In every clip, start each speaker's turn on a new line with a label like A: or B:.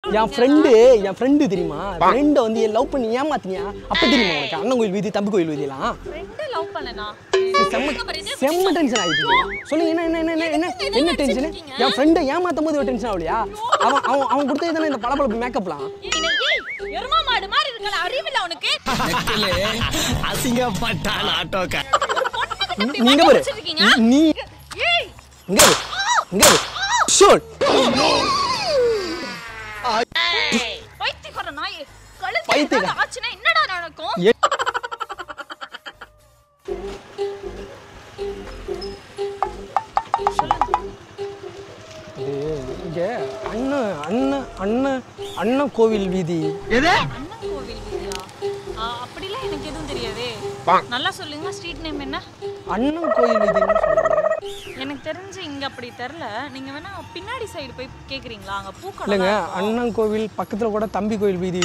A: என் friend என் friend தெரியுமா ஃப்ரெண்டை வந்து லவ் பண்ணி ஏமாத்தினியா அப்ப தெரியுமா உனக்கு அண்ணன் கோயில் வீதி தம்பி கோயில் வீதியெல்லாம்
B: ஃப்ரெண்ட் லவ் பண்ணனா
A: செம்ம செம்ம டென்ஷன் ஆகிட்டு சொல்லுங்க என்ன என்ன என்ன என்ன என்ன என்ன டென்ஷன் என் ஃப்ரெண்டை ஏமாத்தும் போது டென்ஷன் ஆகலையா அவன் அவன் அவன் கொடுத்தது தானே இந்த பளபளப்பு மேக்கப்லாம்
B: எருமா மாடு மாதிரி இருக்கல அறிவில்ல உனக்கு
C: அசிங்கப்பட்டான் ஆட்டோக்கார
A: நீங்க பாரு
B: வச்சிருக்கீங்க?
A: நீ
B: ஏய்
A: இங்க பாரு இங்க பாரு ஷோட்
B: பைத்தியக்கார நாய் கழுத்து
A: பைத்தியக்கார-
B: ஏதாவது ஆச்சுன்னா என்னடா நடக்கும்
A: இங்க அண்ணன் அண்ணன் அண்ணன் அண்ணன் கோவில் வீதி
B: அண்ணன் கோவில் வீதியா ஆ, அப்படிலாம் எனக்கு எதுவும் தெரியாதே நல்லா சொல்லுங்க ஸ்ட்ரீட் நேம் என்ன
A: அண்ணன் கோயில் வீதின்னு சொல்லுவாங்க
B: எனக்கு தெரிஞ்சு இங்க அப்படி தெரியல நீங்க வேணா பின்னாடி சைடு போய் கேக்குறீங்களா அங்க பூக்கடை
A: இல்லைங்க அண்ணன் கோவில் பக்கத்துல கூட தம்பி கோயில் வீதி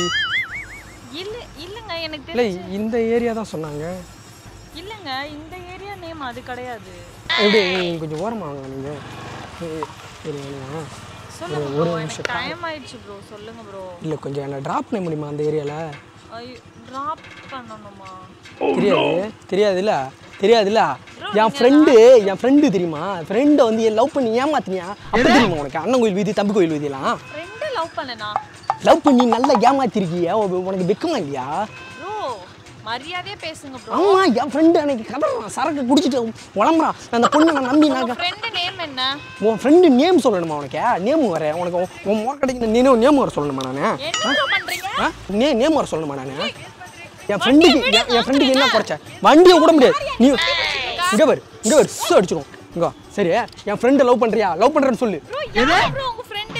B: இல்ல இல்லங்க எனக்கு
A: இல்லை
B: தெரிஞ்சு
A: இந்த ஏரியா தான் சொன்னாங்க
B: இல்லங்க இந்த ஏரியா நேம் அது கிடையாது
A: எப்படி நீங்க கொஞ்சம் ஓரமா வாங்க நீங்க ஏய், இருங்க, இருங்க.
B: சொல்லுங்க ப்ரோ எனக்கு டைம் ஆயிடுச்சு ப்ரோ சொல்லுங்க ப்ரோ
A: இல்லை கொஞ்சம் என்ன ட்ராப் பண்ண முடியுமா அந்த ஏரியாவில்
B: டிராப் பண்ணணுமா
A: தெரியாது தெரியாதுல்ல தெரியாதுல்ல என் ஃப்ரெண்டு என் ஃப்ரெண்டு தெரியுமா ஃப்ரெண்டை வந்து லவ் பண்ணி ஏமாத்தினியா அப்போ தெரியுமா உனக்கு அண்ணன் கோயில் வீதி தம்பி கோயில் வீதியெல்லாம்
B: ஃப்ரெண்டு லவ் பண்ணனா
A: லவ் பண்ணி நல்லா ஏமாத்திருக்கியா உ- உனக்கு வெக்கமா இல்லையா
B: ப்ரோ மரியாதையா பேசுங்க ப்ரோ
A: ஆமா என் ஃப்ரெண்டு அன்னைக்கு கதறான் சரக்கு குடிச்சிட்டு உளம்புறான் அந்த பொண்ணை நான் நம்பி நான்
B: ஃப்ரெண்டு நேம் என்ன
A: உன் ஃப்ரெண்டு நேம் சொல்லணுமா உனக்கு நேம் வர உனக்கு உன்- உன் மோக்கடைக்கு நேம் நேம் வர சொல்லணுமா நான்
B: என்ன ப்ரோ பண்றீங்க
A: ஆ நே நேம் வர சொல்லணுமா நான் என் ஃப்ரெண்டுக்கு என் என் ஃப்ரெண்டுக்கு என்ன குறைச்ச வண்டியை கூட முடியாது நீ இங்கே பாரு இங்கே பாரு சு அடிச்சிடும் இங்கே சரி என் ஃப்ரெண்டை லவ் பண்ணுறியா லவ் பண்ணுறேன்னு சொல்லு
B: ப்ரோ யார் ப்ரோ உங்க ஃப்ரெண்டு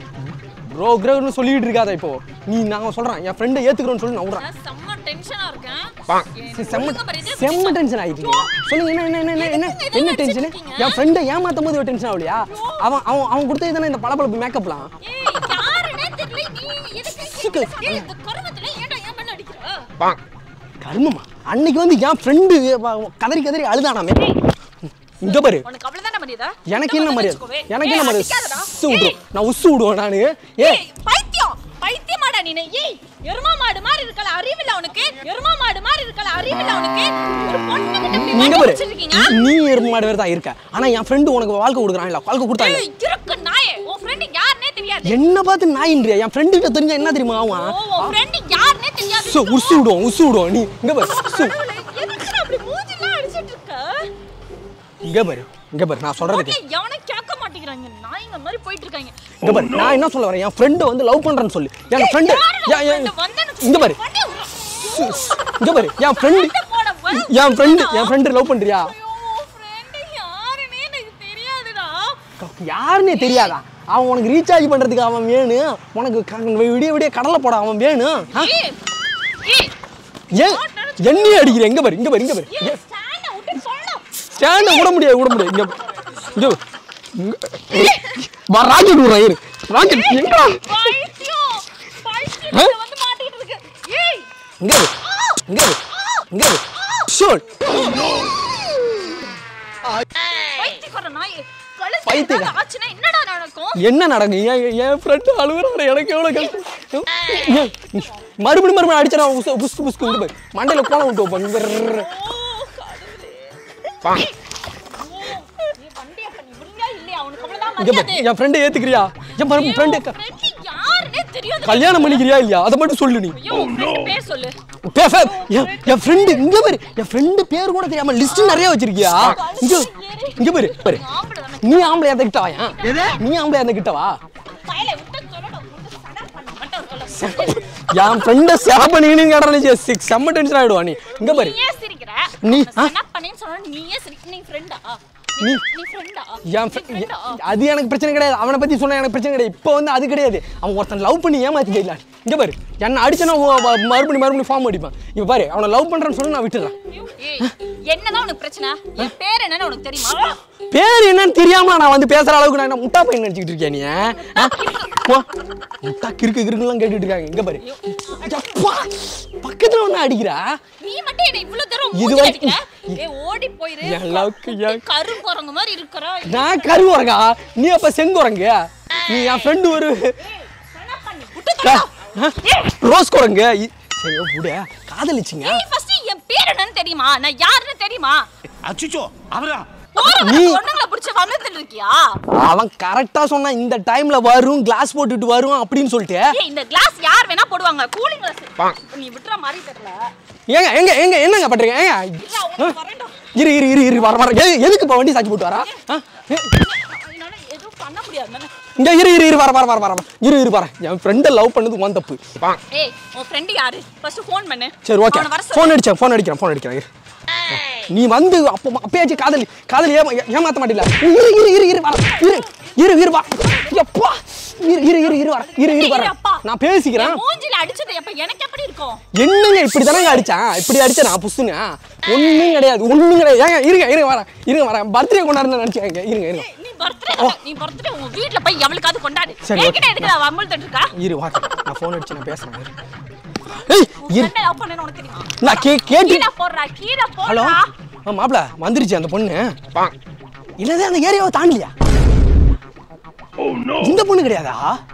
A: ப்ரோ க்ரோன்னு சொல்லிட்டு இருக்காத இப்போ நீ நாங்கள் சொல்கிறேன் என் ஃப்ரெண்டை ஏற்றுக்கிறோன்னு சொல்லி நான் விட்றேன்
B: நான் செம்ம டென்ஷனா இருக்கேன்
A: சரி, செம்ம
B: ஒழுங்கா பாரு, இது
A: செம்ம டென்ஷன் ஆகிட்டீங்க சொல்லுங்க என்ன என்ன என்ன என்ன என்ன டென்ஷன் என் ஃப்ரெண்டை ஏமாத்தும் போது டென்ஷன் ஆகலையா அவன் அவன் அவன் கொடுத்தது தானே இந்த பளபளப்பு மேக்கப்லாம்
B: ஏய் யாருனே தெரியல நீ எதுக்கு
A: சிக்கு.
B: ஏய் இந்த கருமத்துல ஏன்டா ஏன் மேல அடிக்கிற
A: கர்மமா அன்னைக்கு வந்து என் ஃப்ரெண்டு கதறி கதறி அழுதானாமே இங்க பாரு
B: உனக்கு அவ்வளவுதான மரியாதை
A: எனக்கு என்ன மரியாதை
B: வச்சுக்கோவே.
A: எனக்கு
B: ஏய்,
A: என்ன மரியாதை
B: அடிக்காதடா.
A: உசு விடுவோம் நான் உசு விடுவேன் நானு ஏ
B: ஏய் பைத்தியம் பைத்தியமாடா நீ ஏய் எருமா மாடு மாதிரி இருக்கல அறிவில்ல உனக்கு எருமா மாடு மாதிரி இருக்கல அறிவில்ல உனக்கு ஒரு பொண்ணு கிட்ட இப்படி
A: நீங்க
B: வண்டி
A: பாரு
B: வச்சிருக்கீங்க
A: நீ எருமை மாடு வேறு தான் இருக்க ஆனா என் ஃப்ரெண்டு உனக்கு வாழ்க்கை கொடுக்குறான் இல்ல வாழ்க்கை கொடுத்தா இல்ல
B: ஏய் இருக்கு நாயே உன் ஃப்ரெண்ட் யாருனே தெரியாது
A: என்ன பார்த்து நாயின்றியா என் ஃப்ரெண்டு கிட்ட தெரிஞ்சா என்ன தெரியுமா
B: ஓ
A: அவன்
B: உன் ஃப்ரெண்ட் யாருனே தெரியாது
A: உசு உசு விடுவோம் உசு விடுவோம் நீ இங்க பாரு உசு
B: கடவுளே, எதுக்குடா அப்படி மூஞ்சிலாம் அடிச்சிட்டு இருக்க
A: இங்க பாரு இங்க பாரு நான் சொல்றதுக்கு
B: ஓகே எவனும் கேட்க மாட்டேங்கிறாங்க நாய்ங்க மாதிரி போயிட்டு இருக்காங்க
A: இங்க பாரு நான் என்ன சொல்ல வரேன் என் ஃப்ரெண்டை வந்து லவ் பண்றேன்னு சொல்லு என் ஃப்ரெண்டு இங்க பாரு இங்க பாரு என் ஃப்ரெண்டு என் ஃப்ரெண்டு என் ஃப்ரெண்டு லவ் பண்றியா யாருன்னே தெரியாதா அவன் உனக்கு ரீசார்ஜ் பண்றதுக்கு அவன் வேணும் உனக்கு க- விடிய விடிய கடலை போட அவன் வேணும் ஆ? ஏன் என்னையே அடிக்கிற எங்க பாரு இங்க பாரு இங்க பாரு ஸ்டாண்ட விட முடியாது விட முடியாது இங்க இங்க இங்க. வா ராக்கெட் விடுறேன் இரு ராக்கெட் எங்க ஆ? இங்க இரு இங்க இரு இங்க இரு ஷோட் பைத்தியக்கார.
B: என்னடா நடக்கும்
A: என்ன நடக்கும் என் என் ஃப்ரெண்டு அழுகுறாரு எனக்கு எவ்வளோ கஷ்டம் ஏன், மறுபடியும் மறுபடியும் அடிச்சா புஸ்கு புஸ்கு புஸ்கு இங்க பாரு மண்டையில கோலம் விட்டு வைப்பாங்க இங்க பாரு.
B: ஓ, கடவுளே. ஏய், வண்டி அப்ப நீ விடுறியா இல்லையா? உனக்கு அவ்வளவுதான்
A: இங்க பாரு
B: மரியாதை.
A: என் ஃப்ரெண்டை ஏத்துக்கிறியா என் பாரு ஃப்ரெண்டு
B: உன் friend யாருன்னே தெரியாது.
A: கல்யாணம் பண்ணிக்கிறியா இல்லையா அதை மட்டும் சொல்லு நீ
B: ஐயோ, உன் friend பேர் சொல்லு.
A: பேச என் என் ஃப்ரெண்டு இங்க பாரு என் ஃப்ரெண்டு பேர் கூட தெரியாம லிஸ்ட் நிறைய வச்சிருக்கியா இங்க இங்க பாரு பாரு
B: ஆம்பளை தானே.
A: நீ ஆம்பளை அந்த கிட்ட வாயா நீ ஆம்பளை அந்த கிட்ட வா
B: பயலே, விட்டு சொல்லணும். உனக்கு சடா பண்ண மட்டும் இருக்கல.
A: என் ஃப்ரெண்டை சேவ பண்ணிக்கணும் கேட்டாலே சிக்ஸ் செம்ம டென்ஷன் ஆயிடுவா நீ இங்க பாரு
B: நீ ஏன் சிரிக்கிற?
A: நீ,
B: உன்னை
A: ஆ?
B: சடா பண்ணேன்னு சொன்னா நீ ஏன் சிரி- நீ friend ஆ?
A: நீ
B: நீ friend ஆ?
A: என்
B: நீ
A: fri-
B: friend ஆ?
A: அது எனக்கு பிரச்சனை கிடையாது அவனை பத்தி சொன்னா எனக்கு பிரச்சனை கிடையாது இப்போ வந்து அது கிடையாது அவன் ஒருத்தன் லவ் பண்ணி ஏமாத்தி போயிடல இங்க பாரு என்ன அடிச்சனா மறுபடியும் மறுபடியும் ஃபார்ம் அடிப்பான் இப்போ பாரு அவனை லவ் பண்றேன்னு சொல்லி நான் விட்டுறேன்
B: ஏய், என்னதான் உனக்கு பிரச்சனை என் பேர் என்னன்னு உனக்கு தெரியுமா
A: பேர் என்னன்னு தெரியாம நான் வந்து பேசுற அளவுக்கு நான் என்ன முட்டா பையன் நினைச்சிட்டு இருக்கேன் நீ ஆ? போ. முட்டா கிறுக்கு கிறுக்குலாம் கேட்டுட்டு இருக்காங்க இங்க பாரு எப்பா, பக்கத்துல வந்து அடிக்கிறா
B: நீ மட்டும் என்ன இவ்வளவு தூரம்
A: இது
B: மூஞ்சி
A: வரைக்கும்
B: அடிக்கிற? ஏய் ஓடி போயிரு
A: என் லவ்க்கு என்
B: கருங்குரங்கு மாதிரி இருக்கிற
A: நான் கருவரங்கா நீ அப்ப செங்குரங்க நீ என் ஃப்ரெண்டு ஒரு ரோஸ் குரங்கு இ- சரி விடு காதலிச்சிங்க
B: ஏய் ஃபர்ஸ்ட் என் பேர் என்னன்னு தெரியுமா நான் யாருன்னு தெரியுமா
C: அச்சுச்சோ அவரா
B: போற
A: நீ-
B: பொண்ணுங்களை புடிச்சு வளர்ந்துட்டு இருக்கியா
A: அவன் கரெக்டா சொன்னான் இந்த டைம்ல வரும் கிளாஸ் போட்டுட்டு வரும் அப்படின்னு சொல்லிட்டு
B: ஏய் இந்த கிளாஸ் யார் வேணா போடுவாங்க கூலிங் கிளாஸ் நீ விட்டுற மாதிரி தெரியல
A: ஏங்க எங்க எங்க என்னங்க பண்றீங்க ஏங்க
B: இல்ல உனக்கு வரேன்டா
A: இரு இரு இரு இரு வர வர ஏய், எதுக்கு இப்போ வண்டி சாச்சி போட்டு வரா ஆ? ஏ,
B: என்னால எதுவும் பண்ண முடியாது தானே
A: இங்க இரு இரு இரு வர வர வர வர இரு இரு வர என் ஃப்ரெண்டை லவ் பண்ணது உன் தப்பு
B: ஏய் உன் ஃப்ரெண்ட் யாரு ஃபர்ஸ்ட் ஃபோன் பண்ணு
A: சரி ஓகே
B: அவனை வர சொல்லு.
A: ஃபோன் அடிச்சேன் ஃபோன் அடிக்கிறேன் ஃபோன் அடிக்கிறேன் இரு. நீ வந்து அப்போ அப்பயாச்சும் காதலி காதலி ஏமா ஏமாத்த மாட்டில இரு இரு இரு இரு வர இரு இரு இரு வா எப்பா இரு இரு இரு இரு வர இரு இரு வர
B: இரு அப்பா.
A: நான் பேசிக்கிறேன்
B: என் மூஞ்சில அடிச்சது எப்ப எனக்கு எப்படி இருக்கும்
A: என்னங்க இப்படி தானங்க அடிச்சேன் இப்படி அடிச்சேன் நான் புஸ்துங்க ஒன்றும் கிடையாது ஒன்றும் கிடையாது ஏங்க இருங்க இருங்க வரேன் இருங்க வரேன் பர்த்டே கொண்டாடுன்னு நினச்சிக்கங்க இருங்க இருங்க
B: ஏய், நீ பர்த்டே நீ பர்த்டே உங்க வீட்ல போய் எவளுக்காவது கொண்டாடு
A: சரி,
B: என்கிட்ட
A: okay.
B: எதுக்கு அவ அமுல் தட்டு இருக்கா
A: இரு வா நான் ஃபோன் அடிச்சு நான் பேசுறேன் இரு. ஏய் இரு
B: ஃப்ரெண்ட் லவ் பண்ணேன்னு உனக்கு தெரியுமா
A: நான் கே கேட்டு
B: கீழ போடுறா கீழ
A: ஹலோ
B: போடுறா
A: மாப்பிள வந்துருச்சு அந்த பொண்ணு இல்லதே அந்த ஏரியாவை தாண்டலையா இந்த பொண்ணு கிடையாதா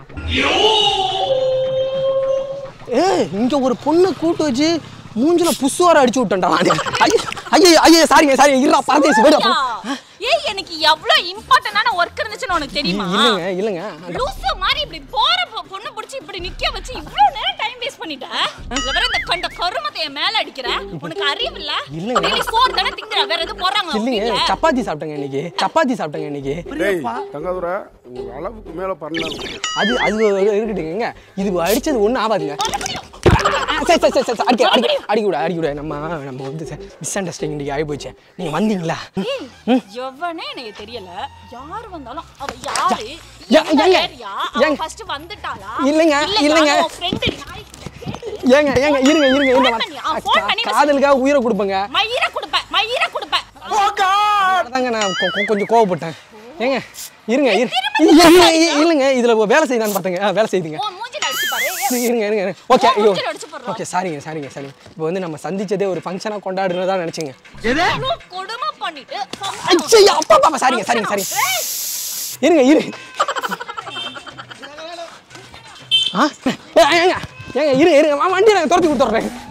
A: ஏ இங்க ஒரு பொண்ணை கூட்டு வச்சு மூஞ்சில புசுவார அடிச்சு விட்டேன்டா நானு. ஐயோ ஐயோ ஐயோ சாரிங்க சாரிங்க இருடா பரதேசி போயிடு
B: ஐயா, ஏய் எனக்கு எவ்வளவு இம்பார்ட்டன்டான ஒர்க் இருந்துச்சுன்னு உனக்கு தெரியுமா
A: இல்லைங்க இல்லைங்க
B: லூசு மாதிரி இப்படி போற பொ- பொண்ணு புடிச்சு இப்படி நிக்க வச்சு இவ்வளவு நேரம் டைம் வேஸ்ட் பண்ணிட்ட இதுல வேற இந்த கண்ட கருமத்தை என் மேல அடிக்கிற உனக்கு அறிவு இல்ல
A: இல்லைங்க.
B: டெய்லி சோறு தானே திங்கிற வேற எதுவும் போடுறாங்க
A: இல்லைங்க சப்பாத்தி சாப்பிட்டேங்க இன்னைக்கு சப்பாத்தி சாப்பிட்டேங்க இன்னைக்கு
D: டேய் தங்காதுரை ஒரு அளவுக்கு மேல பண்ணலாம்
A: அது அது இருக்கட்டுங்க இது அடிச்சது ஒன்றும் ஆகாதுங்க ஆ, சரி சரி சரி சரி அடிக்க அடிக்க அடிக்க விட அடிக்க விட நம்ம நம்ம வந்து மிஸ் அண்டர்ஸ்டாண்டிங் இன்னைக்கு ஆகி போச்சு நீங்க வந்தீங்களா
B: எவனே எனக்கு தெரியல யார் வந்தாலும் அவ யாரு
A: யா-
B: எந்த
A: ஏங்க,
B: area?
A: ஏங்க.
B: அவ first வந்துட்டாளா
A: இல்லைங்க, இல்லைங்க.
B: அவ friend நாய்க்கிட்ட கேளு.
A: ஏங்க ஏங்க இருங்க இருங்க இருங்க
B: Phone பண்ணி, ஆ, phone பண்ணி
A: கா- காதலுக்காக உயிரை கொடுப்பேங்க
B: மயிர குடுப்பேன் மயிர குடுப்பேன்
A: அதாங்க நான் கொ- கொ- கொஞ்சம் கோவப்பட்டேன் ஏங்க இருங்க இரு இருங்க, இ- இல்லைங்க இதுல வேலை செய்யலான்னு பார்த்தேங்க ஆ, வேலை செய்யுதுங்க
B: உன் மூஞ்சில அடிச்சு பாரு
A: இருங்க இருங்க இருங்க ஓகே
B: உன் மூஞ்சில அடிச்சு போடுறா.
A: ஓகே சாரிங்க சாரிங்க சாரிங்க இப்போ வந்து நம்ம சந்திச்சதே ஒரு ஃபங்க்ஷனாக கொண்டாடுறதா நினச்சிங்க
B: இவ்வளவு கொடுமை பண்ணிட்டு function
A: ஐயா அப்பா பாப்பா சாரிங்க சாரிங்க சாரிங்க
B: ஏய்,
A: இருங்க இரு ஆ ஏ, ஏங்க ஏங்க இரு இருங்க வா, வண்டியை நாங்கள் துரத்தி கொடுத்துட்றேன்